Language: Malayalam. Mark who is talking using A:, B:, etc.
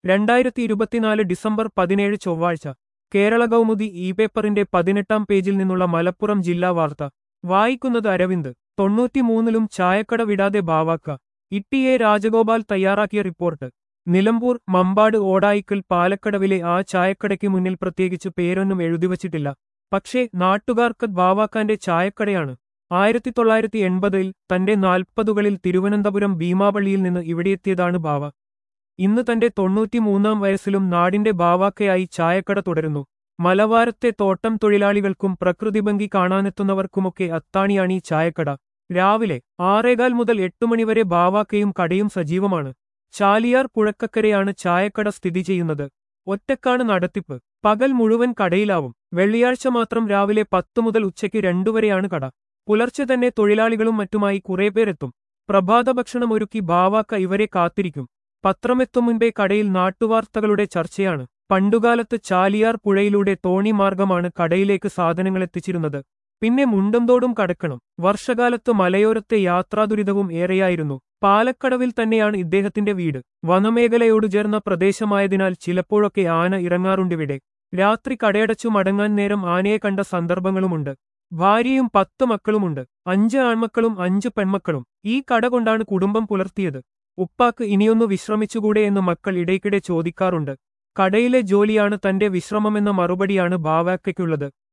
A: രണ്ടായിരത്തി ഇരുപത്തിനാല് ഡിസംബർ പതിനേഴ് ചൊവ്വാഴ്ച കേരള കൗമുദി ഇ പേപ്പറിന്റെ പതിനെട്ടാം പേജിൽ നിന്നുള്ള മലപ്പുറം ജില്ലാ വാർത്ത വായിക്കുന്നത് അരവിന്ദ് തൊണ്ണൂറ്റിമൂന്നിലും ചായക്കട വിടാതെ ബാവാക്ക ഇട്ടി എ രാജഗോപാൽ തയ്യാറാക്കിയ റിപ്പോർട്ട് നിലമ്പൂർ മമ്പാട് ഓടായിക്കൽ പാലക്കടവിലെ ആ ചായക്കടയ്ക്ക് മുന്നിൽ പ്രത്യേകിച്ച് പേരൊന്നും എഴുതിവച്ചിട്ടില്ല പക്ഷേ നാട്ടുകാർക്ക് ബാവാക്കാന്റെ ചായക്കടയാണ് ആയിരത്തി തൊള്ളായിരത്തി എൺപതിൽ തന്റെ നാൽപ്പതുകളിൽ തിരുവനന്തപുരം ഭീമാപള്ളിയിൽ നിന്ന് ഇവിടെയെത്തിയതാണ് ബാവ ഇന്ന് തന്റെ തൊണ്ണൂറ്റിമൂന്നാം വയസ്സിലും നാടിന്റെ ബാവാക്കയായി ചായക്കട തുടരുന്നു മലവാരത്തെ തോട്ടം തൊഴിലാളികൾക്കും പ്രകൃതിഭംഗി കാണാനെത്തുന്നവർക്കുമൊക്കെ അത്താണിയാണ് ഈ ചായക്കട രാവിലെ ആറേകാൽ മുതൽ എട്ടു മണിവരെ ബാവാക്കയും കടയും സജീവമാണ് ചാലിയാർ പുഴക്കക്കരെയാണ് ചായക്കട സ്ഥിതി ചെയ്യുന്നത് ഒറ്റക്കാണ് നടത്തിപ്പ് പകൽ മുഴുവൻ കടയിലാവും വെള്ളിയാഴ്ച മാത്രം രാവിലെ പത്തു മുതൽ ഉച്ചയ്ക്ക് രണ്ടുവരെയാണ് കട പുലർച്ചെ തന്നെ തൊഴിലാളികളും മറ്റുമായി കുറേ പേരെത്തും പ്രഭാത ഭക്ഷണം ഒരുക്കി ബാവാക്ക ഇവരെ കാത്തിരിക്കും പത്രമെത്തും മുൻപേ കടയിൽ നാട്ടുവാർത്തകളുടെ ചർച്ചയാണ് പണ്ടുകാലത്ത് ചാലിയാർ പുഴയിലൂടെ തോണി മാർഗമാണ് കടയിലേക്ക് സാധനങ്ങൾ എത്തിച്ചിരുന്നത് പിന്നെ മുണ്ടംതോടും കടക്കണം വർഷകാലത്ത് മലയോരത്തെ യാത്രാദുരിതവും ഏറെയായിരുന്നു പാലക്കടവിൽ തന്നെയാണ് ഇദ്ദേഹത്തിന്റെ വീട് വനമേഖലയോട് ചേർന്ന പ്രദേശമായതിനാൽ ചിലപ്പോഴൊക്കെ ആന ഇറങ്ങാറുണ്ടിവിടെ രാത്രി കടയടച്ചു മടങ്ങാൻ നേരം ആനയെ കണ്ട സന്ദർഭങ്ങളുമുണ്ട് ഭാര്യയും പത്ത് മക്കളുമുണ്ട് അഞ്ച് ആൺമക്കളും അഞ്ച് പെൺമക്കളും ഈ കട കൊണ്ടാണ് കുടുംബം പുലർത്തിയത് ഉപ്പാക്ക് ഇനിയൊന്നു വിശ്രമിച്ചുകൂടെ എന്ന് മക്കൾ ഇടയ്ക്കിടെ ചോദിക്കാറുണ്ട് കടയിലെ ജോലിയാണ് തന്റെ വിശ്രമമെന്ന മറുപടിയാണ് ബാവാക്കയ്ക്കുള്ളത്